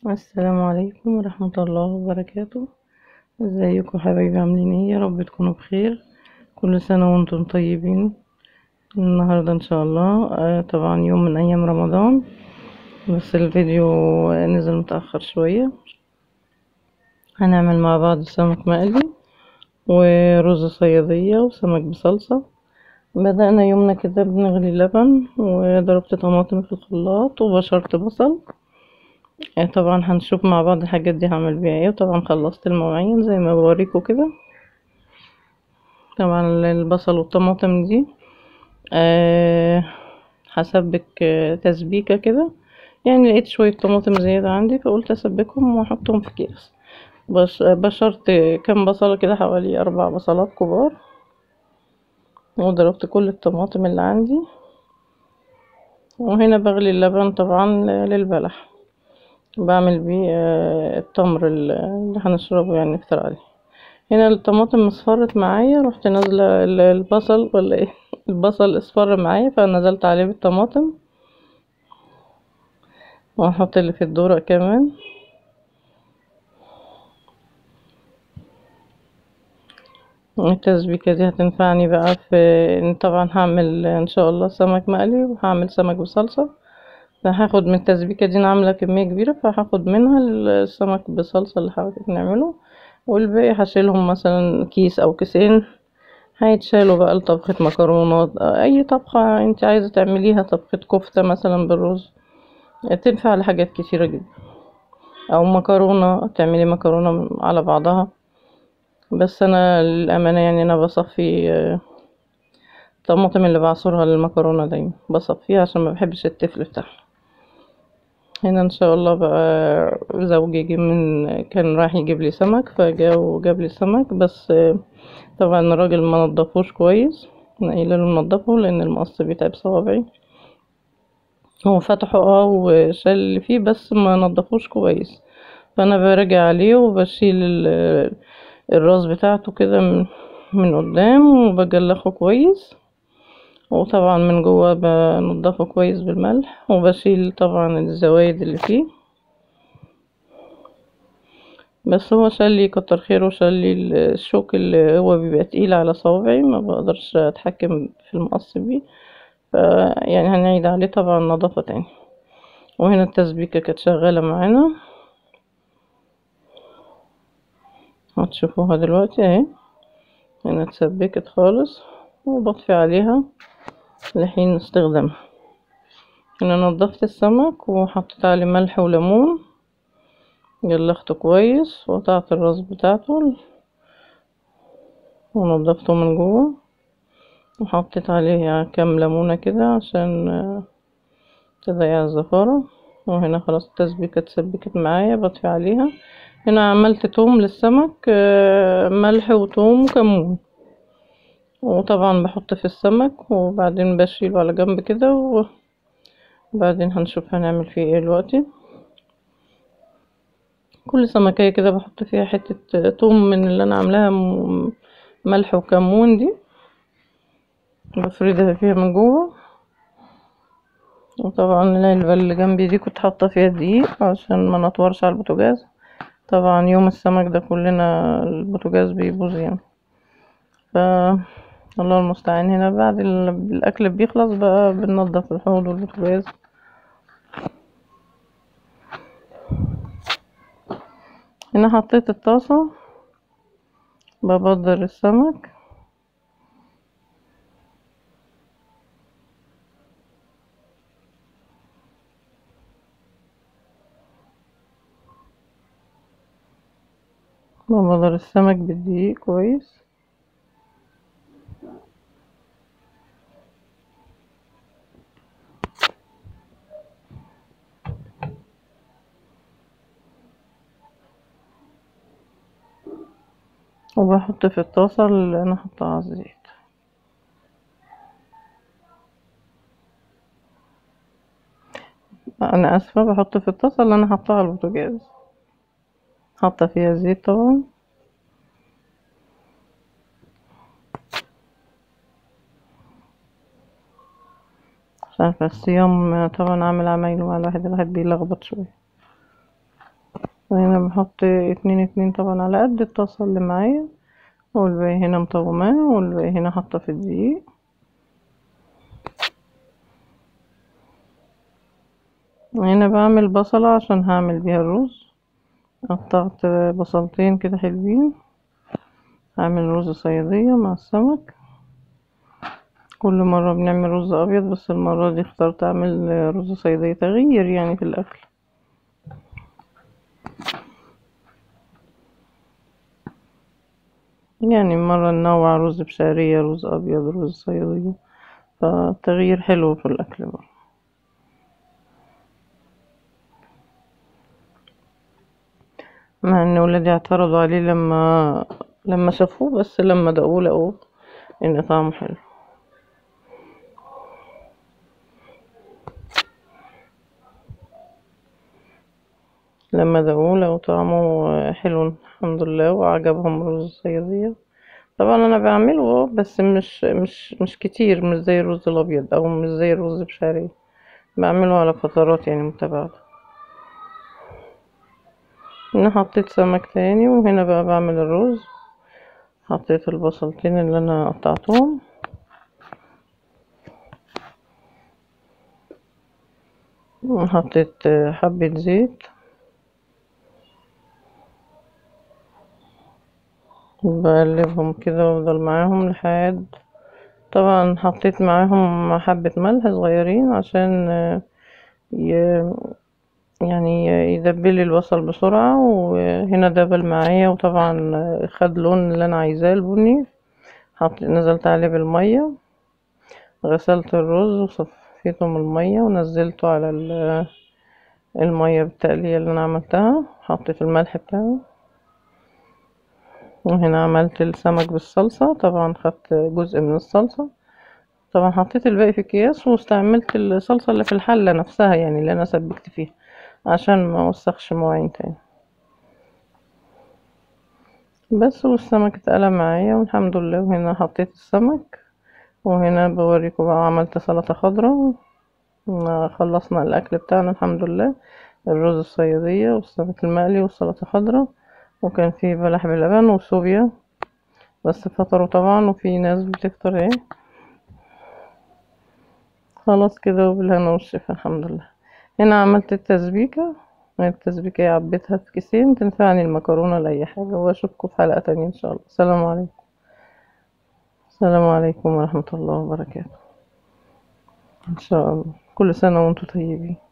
السلام عليكم ورحمة الله وبركاته ازيكم حبايبي عاملين ايه يا رب تكونوا بخير كل سنة وانتم طيبين النهاردة ان شاء الله آه، طبعا يوم من ايام رمضان بس الفيديو نزل متأخر شوية هنعمل مع بعض سمك مقلي ورز صيادية وسمك بصلصة بدأنا يومنا كده بنغلي اللبن وضربت طماطم في الخلاط وبشرت بصل آه، طبعا هنشوف مع بعض الحاجات دي هعمل بيها ايه وطبعا خلصت المواعين زي ما بوريكم كده طبعا البصل والطماطم دي أه هسبك آه، تسبيكة كده يعني لقيت شوية طماطم زيادة عندي فقلت اسبكهم واحطهم في اكياس بش بشرت كام بصلة كده حوالي اربع بصلات كبار وضربت كل الطماطم اللي عندي وهنا بغلي اللبن طبعا للبلح بعمل بيه آه، التمر اللي هنشربه يعني نفطر عليه هنا الطماطم اصفرت معايا رحت نازلة ال- البصل ولا ايه البصل اصفر معايا فنزلت عليه بالطماطم وهحط اللي في الدورق كمان التسبيكة دي هتنفعني بقى في إن طبعا هعمل ان شاء الله سمك مقلي وهعمل سمك بصلصة فهاخد من التسبيكة دي أنا عاملة كمية كبيرة فهاخد منها السمك بصلصة اللي حضرتك نعمله والباقي هشيلهم مثلا كيس او كيسين هيتشالوا بقى لطبخة مكرونات اي طبخة انت عايزة تعمليها طبخة كفتة مثلا بالرز تنفع لحاجات كتيرة جدا او مكرونة تعملي مكرونة على بعضها بس انا للامانة يعني انا بصفي آه، الطماطم اللي بعصرها للمكرونة دايما بصفيها عشان ما بحبش التفل بتاعها هنا ان شاء الله بقى زوجي جه من كان رايح يجيب لي سمك فجا وجاب لي سمك بس آه، طبعا الراجل ما نضفوش كويس انا قايله له نضفه لان المقص بيتعب صوابعي هو فتحه اه وشال اللي فيه بس ما نضفوش كويس فانا برجع عليه وبشيل ال- الراس بتاعته كده من من قدام وبجلخه كويس وطبعا من جوه بنضفه كويس بالملح وبشيل طبعا الزوايد اللي فيه بس هو شال لي كتر خيره شال لي الشوك اللي هو بيبقى تقيل على صوابعي ما بقدرش اتحكم في المقص بيه ف يعني هنعيد عليه طبعا نظافة تاني وهنا التسبيكة كانت شغالة معانا هتشوفوها دلوقتي اهي هنا اتسبكت خالص وبطفي عليها لحين استخدامها هنا نضفت السمك وحطيت عليه ملح وليمون جلخته كويس وقطعت الراس بتاعته ونضفته من جوه وحطيت عليه كام ليمونة كده عشان آه، تضيع الزفارة وهنا خلاص التسبيكة اتسبكت معايا بطفي عليها هنا عملت توم للسمك آه، ملح وتوم وكمون وطبعا بحط في السمك وبعدين بشيله على جنب كده وبعدين هنشوف هنعمل فيه ايه دلوقتي كل سمكية كده بحط فيها حتة توم من اللي انا عاملاها م- ملح وكمون دي بفردها فيها من جوه وطبعا العلبة اللي جنبي دي كنت حاطة فيها دقيق عشان ما نطورش على البوتاجاز طبعا يوم السمك ده كلنا البوتاجاز بيبوظ يعني ف الله المستعان هنا بعد ال- الاكل بيخلص بقى بننضف الحوض والبوتاجاز هنا حطيت الطاسة ببدر السمك ببدر السمك بالدقيق كويس وبحط في الطاسة اللي انا حطها على الزيت انا اسفة بحط في الطاسة اللي انا حطها على البوتاجاز حاطة فيها زيت طبعا مش عارفة الصيام طبعا عامل عمايله مع الواحد الواحد بيلخبط شوية وهنا بحط اتنين اتنين طبعا على قد الطاسة اللي معايا والباقي هنا مطوماه والباقي هنا حاطة في الدقيق هنا بعمل بصلة عشان هعمل بيها الرز قطعت بصلتين كده حلوين هعمل رز صيادية مع السمك كل مرة بنعمل رز أبيض بس المرة دي اخترت أعمل رز صيادية تغيير يعني في الأكل يعني مرة ننوع رز بشعرية رز أبيض رز صيادية فالتغيير حلو في الأكل برضه مع ان ولادي اعترضوا عليه لما لما شافوه بس لما دقوه لقوه ان طعمه حلو لما دقوه لقوا طعمه حلو الحمد لله وعجبهم رز الصيادية طبعا انا بعمله بس مش مش مش كتير مش زي الرز الابيض او مش زي الرز بشعرية بعمله على فترات يعني متباعدة هنا حطيت سمك تاني وهنا بقى بعمل الرز حطيت البصلتين اللي انا قطعتهم وحطيت حبة زيت بقلبهم كده وافضل معاهم لحد طبعا حطيت معاهم حبة ملح صغيرين عشان ي... يعني يدبلي البصل بسرعة وهنا دبل معايا وطبعا خد لون اللي انا عايزاه البني حط نزلت عليه بالمية غسلت الرز وصفيته من المية ونزلته على المية بالتقلية اللي انا عملتها حطيت الملح بتاعه وهنا عملت السمك بالصلصة طبعا خدت جزء من الصلصة طبعا حطيت الباقي في اكياس واستعملت الصلصة اللي في الحلة نفسها يعني اللي انا سبكت فيها عشان ما اوسخش مواعين تاني بس والسمك اتقلى معايا والحمد لله وهنا حطيت السمك وهنا بوريكم بقى عملت سلطة خضراء خلصنا الاكل بتاعنا الحمد لله الرز الصيادية والسمك المقلي والسلطة خضراء وكان في بلح بلبن وصوبيا بس فطروا طبعا وفي ناس بتفطر ايه خلاص كده وبالهنا والشفا الحمد لله هنا عملت التسبيكة التسبيكة عبيتها في كيسين تنفعني المكرونة لأي حاجة واشوفكم في حلقة تانية ان شاء الله السلام عليكم السلام عليكم ورحمة الله وبركاته ان شاء الله كل سنة وانتم طيبين